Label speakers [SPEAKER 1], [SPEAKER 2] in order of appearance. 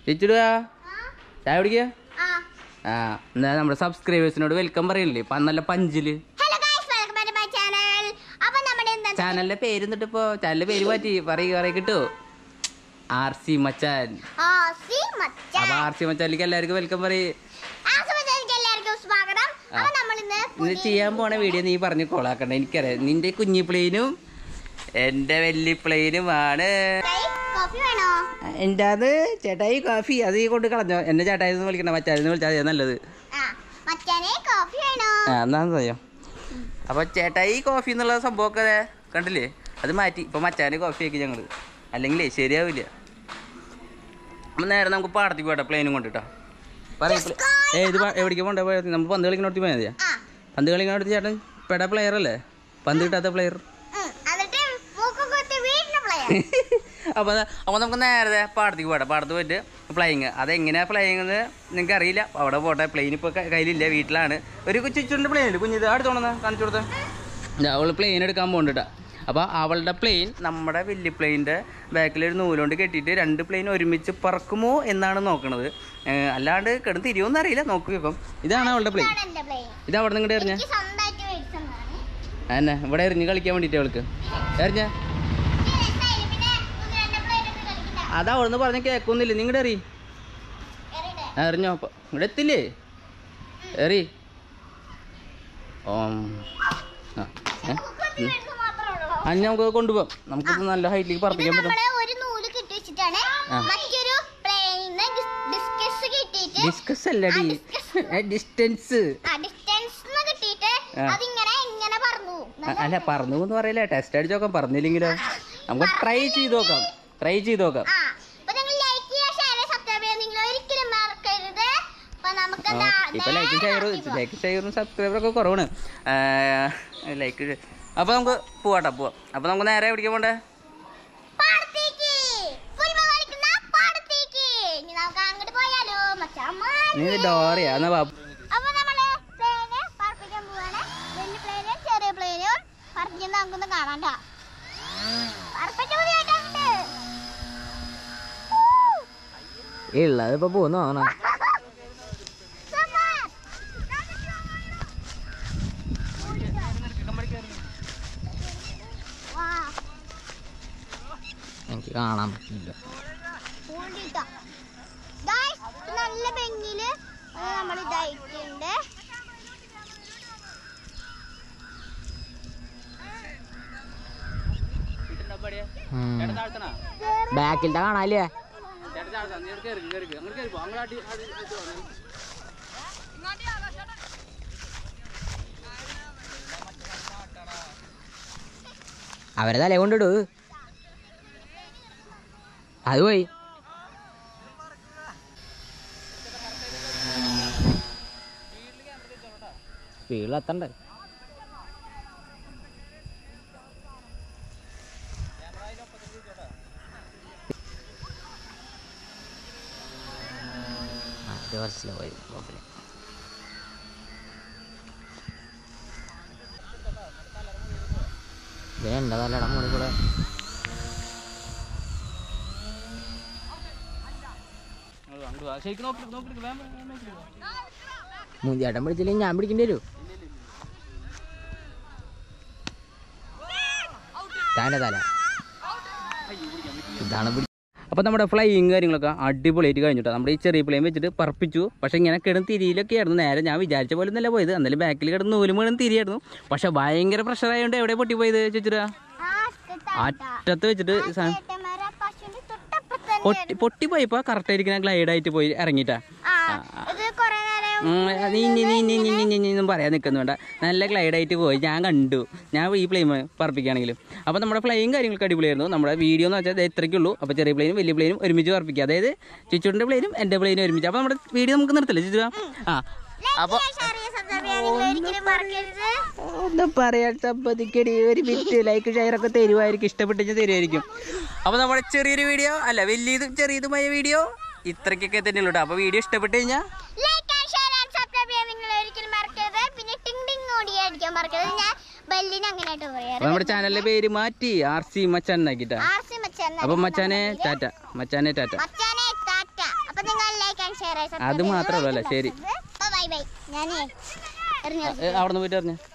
[SPEAKER 1] ചേച്ചിടുക ചായ കുടിക്കുക ആ എന്നാ നമ്മുടെ സബ്സ്ക്രൈബേഴ്സിനോട് വെൽക്കം പറയില്ലേ ഇപ്പൊ നല്ല പഞ്ചില്
[SPEAKER 2] hello guys welcome back my channel അപ്പൊ നമ്മുടെ എന്താ
[SPEAKER 1] ചാനലിന്റെ പേര് എന്നിട്ട് ഇപ്പൊ ചാനലിന്റെ പേര് മാറ്റി പറയുക പറയ കിട്ടോ ആർ സി മച്ചാൻ
[SPEAKER 2] ആ സി മച്ചാൻ
[SPEAKER 1] അപ്പൊ ആർ സി മച്ചാനിലേക്ക് എല്ലാവർക്കും വെൽക്കം പറയ്
[SPEAKER 2] ആ സമയത്ത് എല്ലാവർക്കും സ്വാഗതം അപ്പൊ നമ്മൾ ഇന്ന്
[SPEAKER 1] ഇന്ന് ചെയ്യാൻ പോണ വീഡിയോ നീ പറഞ്ഞ് കോളാക്കണ്ട എനിക്കറിയാം നിന്റെ കുഞ്ഞി പ്ലെയിനും എന്റെ വലിയ പ്ലെയിനുമാണ്
[SPEAKER 2] കോഫി വേണോ
[SPEAKER 1] എൻ്റെ അത് ചേട്ടായി കോഫി അത് ഈ കൊണ്ട് കളഞ്ഞോ എന്നെ ചേട്ടായി എന്ന് വിളിക്കണ്ട മച്ചായി വിളിച്ചാൽ മതി, നല്ലത്
[SPEAKER 2] ആ മച്ചാനെ കോഫി വേണോ
[SPEAKER 1] ആ എന്നാ അറിയാം അപ്പൊ ചേട്ടായി കോഫി എന്നുള്ള സംഭവമൊക്കെ ദേ കണ്ടില്ലേ അത് മാറ്റി ഇപ്പൊ മച്ചാന് കോഫി ആക്കി ഞങ്ങള് അല്ലെങ്കിലേ ശരിയാവില്ല അപ്പൊ നേരെ നമുക്ക് പാടത്തേക്ക് പോട്ടെ പ്ലെയിനും കൊണ്ടിട്ടാ പറയാം ഏ ഇത് പ- എവിടേക്ക് പോണ്ടേ പോയത് നമ്മൾ പന്ത് കളിക്കണോട്ട് പോയാൽ മതിയാ
[SPEAKER 2] ആ
[SPEAKER 1] പന്ത് കളിക്കണോട്ട് ചേട്ടൻ പെട പ്ലെയർ അല്ലേ പന്ത് കിട്ടാത്ത പ്ലെയർ
[SPEAKER 2] ഉം, എന്നിട്ട് മൂക്ക് കുത്തി വീടിന് പ്ലെയർ
[SPEAKER 1] അപ്പോൾ അപ്പോൾ നമുക്ക് നേരത്തെ പാടത്തേക്ക് പോട്ടെ പാടത്ത് പോയിട്ട് ഫ്ലൈയിങ് അതെങ്ങനെയാണ് ഫ്ലൈയിങ് എന്ന് നിങ്ങൾക്ക് അറിയില്ല അപ്പോൾ അവിടെ പോട്ടെ പ്ലെയിൻ ഇപ്പോൾ കയ്യിലില്ല വീട്ടിലാണ് ഒരു ചുറ്റുണ്ട് പ്ലെയിൻ ഇല്ല കുഞ്ഞിത് അടുത്തോണെന്ന് കാണിച്ചു കൊടുത്തേ അവൾ പ്ലെയിൻ എടുക്കാൻ പോകണ്ടിട്ടാ അപ്പോൾ അവളുടെ പ്ലെയിൻ നമ്മുടെ വലിയ പ്ലെയിൻ്റെ ബാക്കിൽ ഒരു നൂലുകൊണ്ട് കെട്ടിയിട്ട് രണ്ട് പ്ലെയിൻ ഒരുമിച്ച് പറക്കുമോ എന്നാണ് നോക്കണത് ഏഹ് അല്ലാണ്ട് കിടന്ന് തിരിയോന്ന് അറിയില്ല നോക്കുക ഇപ്പം ഇതാണ് അവളുടെ പ്ലെയിൻ
[SPEAKER 2] ഇതാണ് എന്റെ പ്ലെയർ
[SPEAKER 1] ഇത് അവിടെ നിന്ന് ഇങ്ങോട്ട് എറിഞ്ഞ
[SPEAKER 2] എനിക്ക് സ്വന്തമായിട്ട് മേടിച്ചതാണ്
[SPEAKER 1] അതന്നെ ഇവിടെ എറിഞ്ഞ് കളിക്കാൻ വേണ്ടിയിട്ട് അവൾക്ക് എറിഞ്ഞ
[SPEAKER 2] പിന്നെ ഒന്ന് രണ്ട് പ്ലെയർ ഒക്കെ കളിക്കണ്ട
[SPEAKER 1] അതാ അവിടെ നിന്ന് പറഞ്ഞ കേൾക്കൊന്നുമില്ല നിങ്ങളുടെ എറി
[SPEAKER 2] എറിയട്ടെ
[SPEAKER 1] ആ, എറിഞ്ഞോ അപ്പൊ ഇവിടെ എത്തില്ലേ എറി ഓം ആ ഏ?
[SPEAKER 2] കുത്തി മേടിച്ച് മാത്രമേ ഉള്ളൂ
[SPEAKER 1] അഞ്ഞ നമുക്ക് കൊണ്ടുപോകാം നമുക്കിത് നല്ല ഹൈറ്റിലേക്ക്
[SPEAKER 2] ഇത്
[SPEAKER 1] പറപ്പിക്കാൻ പറ്റും
[SPEAKER 2] നമ്മള് ഒരു നൂല് കെട്ടി വെച്ചിട്ടാണ്
[SPEAKER 1] ആ.
[SPEAKER 2] മറ്റൊരു പ്ലെയിനിന്ന് ഡിസ്കസ് കിട്ടിയിട്ട്
[SPEAKER 1] ഡിസ്കസ് അല്ലടി ഡിസ്റ്റൻസ്
[SPEAKER 2] ആ ഡിസ്റ്റൻസ് കിട്ടിയിട്ട്
[SPEAKER 1] ആ.
[SPEAKER 2] അതിങ്ങനെ ഇങ്ങനെ പറഞ്ഞു
[SPEAKER 1] അല്ല പറഞ്ഞു എന്ന് പറയില്ല ടെസ്റ്റ് അടിച്ച് നോക്കാം പറഞ്ഞില്ലെങ്കിലോ നമുക്ക് ട്രൈ ചെയ്ത് നോക്കാം ട്രൈ ചെയ്ത് നോക്കാം
[SPEAKER 2] ആ അപ്പൊ നിങ്ങൾ ലൈക്ക് ചെയ്യുക ഷെയർ ചെയ്യുക സബ്സ്ക്രൈബ് ചെയ്യുക നിങ്ങൾ ഒരിക്കലും മറക്കരുത് അപ്പൊ നമുക്ക്
[SPEAKER 1] ആ,
[SPEAKER 2] എന്താ
[SPEAKER 1] ഇപ്പൊ ലൈക്ക്
[SPEAKER 2] നേരെ
[SPEAKER 1] ഷെയർ
[SPEAKER 2] ആക്കി പോവാം.
[SPEAKER 1] ലൈക്ക് ഷെയറും സബ്സ്ക്രൈബറൊക്കെ കുറവാണ് ലൈക്ക് അപ്പോൾ നമുക്ക് പോവാട്ടോ പോവാം അപ്പോൾ നമുക്ക് നേരെ എവിടേക്ക് പോകണ്ടേ
[SPEAKER 2] പാടത്തേക്ക് ഫുട്ബോൾ കളിക്കുന്ന പാടത്തേക്ക് ഇനി നമുക്ക് അങ്ങോട്ട് പോയാലോ മച്ചാമാർ
[SPEAKER 1] നീ ഡോറിയാ എന്നാ ബാബു
[SPEAKER 2] അപ്പൊ നമ്മള് പ്ലെയിന് പറപ്പിക്കാൻ പോവാണ് വലിയ പ്ലെയിനും ചെറിയ പ്ലെയിനും പറപ്പിക്കുന്ന നമുക്കൊന്ന് കാണാണ്ട പറപ്പിച്ച മതിയായിട്ടുണ്ട്
[SPEAKER 1] ഉള്ളത് ഇപ്പൊ പോന്നു തോന്നണം എനിക്ക് കാണാൻ പറ്റില്ല
[SPEAKER 2] നല്ല ഭംഗിയില് നമ്മൾ ഇതായിട്ടുണ്ട്
[SPEAKER 1] ബാക്കിലത്തെ കാണാല്ലേ അവരെ തല കൊണ്ടിടൂ അത് പോയി സ്പീഡിലെത്തണ്ടേ അത് കുറച്ചില്ല പോയി കുഴപ്പമില്ല വേണ്ട തലയുടെ മുകളിൽ കൂടെ മുഞ്ചേട്ടൻ പിടിച്ചില്ലെങ്കിൽ ഞാൻ പിടിക്കേണ്ടി വരൂ താൻ്റെ തല ഇതാണ് പിടി അപ്പോൾ നമ്മുടെ ഫ്ലൈയിങ് കാര്യങ്ങളൊക്കെ അടിപൊളിയായിട്ട് കഴിഞ്ഞിട്ടോ നമ്മുടെ ഈ ചെറിയ പ്ലെയിൻ വെച്ചിട്ട് പറപ്പിച്ചു പക്ഷേ ഇങ്ങനെ കിടന്ന് തിരിയിലൊക്കെ ആയിരുന്നു നേരെ ഞാൻ വിചാരിച്ച പോലെ ഒന്നല്ല പോയത് എന്നാലും ബാക്കിൽ കിടന്ന് നൂലും വീണും തിരിയായിരുന്നു പക്ഷെ ഭയങ്കര പ്രഷർ ആയതുകൊണ്ട് എവിടെ പൊട്ടിപ്പോയത് ചേച്ചിട്ടാ അറ്റത്ത് വെച്ചിട്ട് സാ- പൊട്ടി പൊട്ടിപ്പോയപ്പോ കറക്റ്റ് ആയിരിക്കുന്ന ഗ്ലൈഡ് ആയിട്ട് പോയി ഇറങ്ങിട്ടാ
[SPEAKER 2] ഇത് കൊറേ നേരം
[SPEAKER 1] ഉം, നീ നീ നീ നീ നീ നീ നീ ഒന്നും പറയാൻ നിൽക്കുന്നുണ്ട നല്ല glide ആയിട്ട് പോയി ഞാൻ കണ്ടു ഞാൻ ഈ പ്ലെയിൻ പറപ്പിക്കുകയാണെങ്കിലും അപ്പോൾ നമ്മുടെ പ്ലെയിൻ കാര്യങ്ങളൊക്കെ അടിപൊളിയായിരുന്നു നമ്മുടെ വീഡിയോ എന്ന് വെച്ചാൽ ഇത്രയ്ക്കേ ഉള്ളൂ അപ്പോൾ ചെറിയ പ്ലെയിനും വലിയ പ്ലെയിനും ഒരുമിച്ച് പറപ്പിക്കുക അതായത് ചിച്ചുവിൻ്റെ പ്ലെയിനും എൻ്റെ പ്ലെയിനും ഒരുമിച്ച് അപ്പോൾ നമ്മുടെ വീഡിയോ നമുക്ക് നിർത്തില്ലേ ചിച്ചു ആ അപ്പോൾ
[SPEAKER 2] ഷെയർ ചെയ്യുക സബ്സ്ക്രൈബ് ചെയ്യുക നിങ്ങൾ ഒരിക്കലും മറക്കരുത്
[SPEAKER 1] ഒന്നും പറയാൻ സമ്മതിക്കടി ഒരു മിനിറ്റ് ലൈക്ക് ഷെയർ ഒക്കെ തരുമായിരിക്കും ഇഷ്ടപ്പെട്ടിച്ച് തരുമായിരിക്കും അപ്പോൾ നമ്മുടെ ചെറിയൊരു വീഡിയോ അല്ല വലിയതും ചെറിയതുമായ വീഡിയോ ഇത്രയ്ക്കൊക്കെ തന്നെ ഉള്ളൂ കേട്ടോ അപ്പോൾ വീഡിയോ ഇഷ്ടപ്പെട്ട് കഴിഞ്ഞാൽ
[SPEAKER 2] like and share and subscribe ചെയ്യാൻ നിങ്ങൾ ഒരിക്കലും മറക്കരുത് പിന്നെ ടിങ് ടിങ് ഓടി അടിക്കാൻ മറക്കരുത് ഞാൻ ബെല്ലിന് അങ്ങനെയായിട്ട് പറയാറ്
[SPEAKER 1] അപ്പോൾ നമ്മുടെ ചാനലിലെ പേര് മാറ്റി ആർ സി മച്ചാൻ ആക്കിട്ടാ
[SPEAKER 2] ആർ സി മച്ചാൻ
[SPEAKER 1] അപ്പം മച്ചാനെ ടാറ്റ മച്ചാനെ ടാറ്റ
[SPEAKER 2] മച്ചാനെ ടാറ്റ അപ്പൊ ലൈക്ക് ആൻഡ് ഷെയർ
[SPEAKER 1] അത് മാത്രമേ ഉള്ളൂ അല്ലേ? ശരി.
[SPEAKER 2] ബൈ ബൈ ഞാനേ എറിഞ്ഞു
[SPEAKER 1] അവിടെ നിന്ന് പോയിട്ട് പറഞ്ഞു